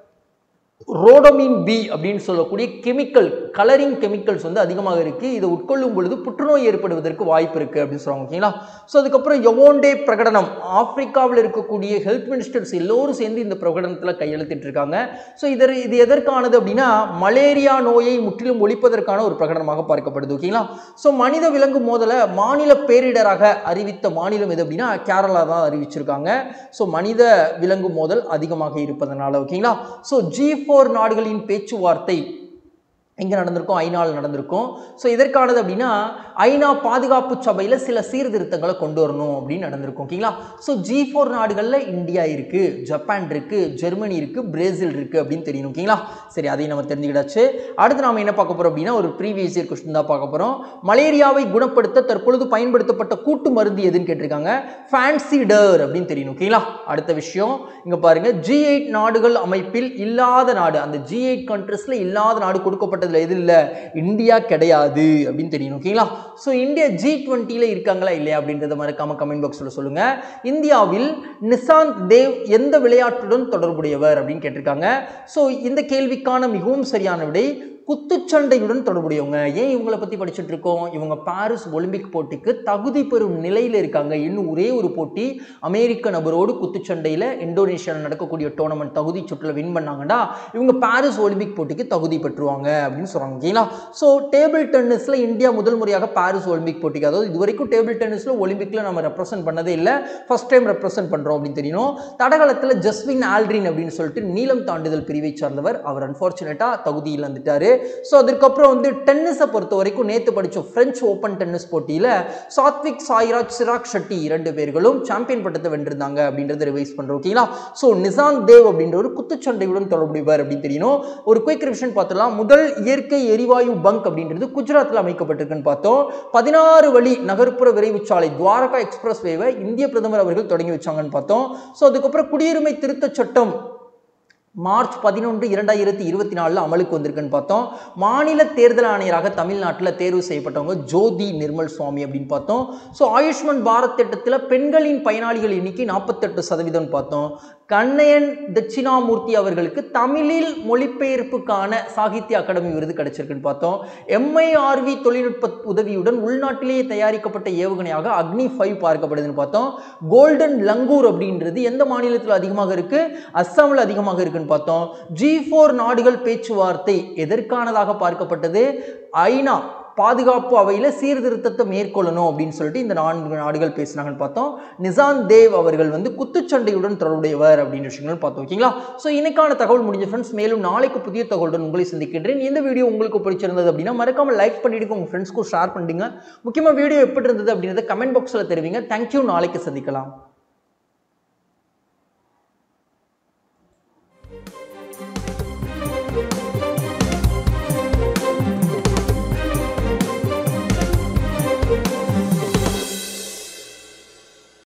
ரோடோமின் பி அப்படின்னு சொல்லக்கூடிய கெமிக்கல் கலரிங் கெமிக்கல்ஸ் வந்து அதிகமாக இருக்கு இதை உட்கொள்ளும் பொழுது புற்றுநோய் ஏற்படுவதற்கு வாய்ப்பு இருக்கு அப்படின்னு சொல்றாங்க ஓகேங்களா ஸோ அதுக்கப்புறம் யவோண்டே பிரகடனம் ஆப்பிரிக்காவில் இருக்கக்கூடிய ஹெல்த் மினிஸ்டர்ஸ் எல்லோரும் சேர்ந்து இந்த பிரகடனத்தில் கையெழுத்திட்டு இருக்காங்க ஸோ இதர் இது எதற்கானது அப்படின்னா மலேரியா நோயை முற்றிலும் ஒழிப்பதற்கான ஒரு பிரகடனமாக பார்க்கப்படுது ஓகேங்களா ஸோ மனித விலங்கு மோதலை மாநில பேரிடராக அறிவித்த மாநிலம் எது அப்படின்னா கேரளா தான் அறிவிச்சிருக்காங்க ஸோ மனித விலங்கு மோதல் அதிகமாக இருப்பதனால ஓகேங்களா ஸோ ஜி ஃபோர் நாடுகளின் பேச்சுவார்த்தை எங்கே நடந்திருக்கும் ஐநாவில் நடந்திருக்கும் ஸோ இதற்கானது அப்படின்னா ஐநா பாதுகாப்பு சபையில் சில சீர்திருத்தங்களை கொண்டு வரணும் அப்படின்னு நடந்திருக்கும் ஓகேங்களா ஸோ ஜி ஃபோர் நாடுகளில் இந்தியா இருக்குது ஜப்பான் இருக்குது ஜெர்மனி இருக்குது பிரேசில் இருக்குது அப்படின்னு தெரியணும் ஓகேங்களா சரி அதையும் நம்ம தெரிஞ்சுக்கிட்டாச்சு அடுத்து நாம என்ன பார்க்க போகிறோம் அப்படின்னா ஒரு ப்ரீவியஸ் இயர் கொஸ்டின் தான் பார்க்க போகிறோம் மலேரியாவை குணப்படுத்த தற்பொழுது பயன்படுத்தப்பட்ட கூட்டு மருந்து எதுன்னு கேட்டிருக்காங்க ஃபேன்சிடர் அப்படின்னு தெரியணும் ஓகேங்களா அடுத்த விஷயம் இங்கே பாருங்க ஜி எயிட் நாடுகள் அமைப்பில் இல்லாத நாடு அந்த ஜி எயிட் கண்ட்ரிஸில் இல்லாத நாடு கொடுக்கப்பட்டதுல எது இல்லை இந்தியா கிடையாது அப்படின்னு தெரியணும் ஓகேங்களா ஸோ இந்தியா ஜி டுவெண்ட்டியில் இருக்காங்களா இல்லையா அப்படின்றத மறக்காம கமெண்ட் பாக்ஸில் சொல்லுங்க இந்தியாவில் நிசாந்த் தேவ் எந்த விளையாட்டுடன் தொடர்புடையவர் அப்படின்னு கேட்டிருக்காங்க ஸோ இந்த கேள்விக்கான மிகவும் சரியான விடை குத்துச்சண்டையுடன் தொடர்புடையவங்க ஏன் இவங்களை பற்றி படிச்சுட்டு இருக்கோம் இவங்க பாரிஸ் ஒலிம்பிக் போட்டிக்கு தகுதி பெறும் நிலையில் இருக்காங்க இன்னும் ஒரே ஒரு போட்டி அமெரிக்க நபரோடு குத்துச்சண்டையில் இந்தோனேஷியாவில் நடக்கக்கூடிய டோர்னமெண்ட் தகுதி சுற்றில் வின் பண்ணாங்கன்னா இவங்க பாரிஸ் ஒலிம்பிக் போட்டிக்கு தகுதி பெற்றுவாங்க அப்படின்னு சொல்கிறாங்க ஓகேங்களா ஸோ டேபிள் டென்னிஸில் இந்தியா முதல் முறையாக பாரிஸ் ஒலிம்பிக் போட்டிக்கு அதாவது இது வரைக்கும் டேபிள் டென்னிஸில் ஒலிம்பிக்கில் நம்ம ரெப்ரசென்ட் பண்ணதே இல்லை ஃபர்ஸ்ட் டைம் ரெப்ரசென்ட் பண்ணுறோம் அப்படின்னு தெரியணும் தடகளத்தில் ஜஸ்வின் ஆல்ட்ரின் அப்படின்னு சொல்லிட்டு நீளம் தாண்டுதல் பிரிவை சார்ந்தவர் அவர் அன்ஃபார்ச்சுனேட்டாக தகுதி இழந்துட்டாரு ஸோ அதுக்கப்புறம் வந்து டென்னிஸை பொறுத்த வரைக்கும் நேற்று படித்த ஃப்ரெஞ்ச் ஓப்பன் டென்னிஸ் போட்டியில் சாத்விக் சாய்ராஜ் சிராக் ஷெட்டி இரண்டு பேர்களும் சாம்பியன் பட்டத்தை வென்றிருந்தாங்க அப்படின்றத ரிவைஸ் பண்ணுறோம் ஓகேங்களா ஸோ நிசான் தேவ் அப்படின்ற ஒரு குத்துச்சண்டையுடன் தொடர்புடையவர் அப்படின்னு தெரியணும் ஒரு குயிக் ரிவிஷன் பார்த்துலாம் முதல் இயற்கை எரிவாயு பங்க் அப்படின்றது குஜராத்தில் அமைக்கப்பட்டிருக்குன்னு பார்த்தோம் பதினாறு வழி நகர்ப்புற விரைவு சாலை துவாரகா எக்ஸ்பிரஸ் வேவை இந்திய பிரதமர் அவர்கள் தொடங்கி வச்சாங்கன்னு பார்த்தோம் ஸோ அதுக்கப்புறம் குடியுரிமை திருத்தச் சட்டம் மார்ச் பதினொன்று இரண்டாயிரத்தி இருபத்தி நாலில் அமலுக்கு வந்திருக்குன்னு பார்த்தோம் மாநில தேர்தல் ஆணையராக தமிழ்நாட்டில் தேர்வு செய்யப்பட்டவங்க ஜோதி நிர்மல் சுவாமி அப்படின்னு பார்த்தோம் ஸோ ஆயுஷ்மான் பாரத் திட்டத்தில் பெண்களின் பயனாளிகள் எண்ணிக்கை நாற்பத்தெட்டு சதவீதம் பார்த்தோம் கண்ணையன் தட்சிணாமூர்த்தி அவர்களுக்கு தமிழில் மொழிபெயர்ப்புக்கான சாகித்ய அகாடமி விருது கிடைச்சிருக்குன்னு பார்த்தோம் எம்ஐஆர்வி தொழில்நுட்ப உதவியுடன் உள்நாட்டிலேயே தயாரிக்கப்பட்ட ஏவுகணையாக அக்னி ஃபைவ் பார்க்கப்படுதுன்னு பார்த்தோம் கோல்டன் லங்கூர் அப்படின்றது எந்த மாநிலத்தில் அதிகமாக இருக்கு அஸ்ஸாமில் அதிகமாக இருக்குன்னு பார்த்தோம் ஜி ஃபோர் நாடுகள் பேச்சுவார்த்தை எதற்கானதாக பார்க்கப்பட்டது ஐநா பாதுகாப்பு அவையில் சீர்திருத்தத்தை மேற்கொள்ளணும் அப்படின்னு சொல்லிட்டு இந்த நான்கு நாடுகள் பேசுனாங்கன்னு பார்த்தோம் நிசான் தேவ் அவர்கள் வந்து குத்துச்சண்டையுடன் தொடர்புடையவர் அப்படின்னு விஷயங்கள் பார்த்தோம் ஓகேங்களா ஸோ இன்னைக்கான தகவல் முடிஞ்ச ஃப்ரெண்ட்ஸ் மேலும் நாளைக்கு புதிய தகவலுடன் உங்களை சந்திக்கின்றேன் இந்த வீடியோ உங்களுக்கு பிடிச்சிருந்தது அப்படின்னா மறக்காம லைக் பண்ணிட்டு உங்கள் ஃப்ரெண்ட்ஸ்க்கும் ஷேர் பண்ணிடுங்க முக்கியமாக வீடியோ எப்படி இருந்தது அப்படின்றத கமெண்ட் பாக்ஸில் தெரிவிங்க தேங்க்யூ நாளைக்கு சந்திக்கலாம்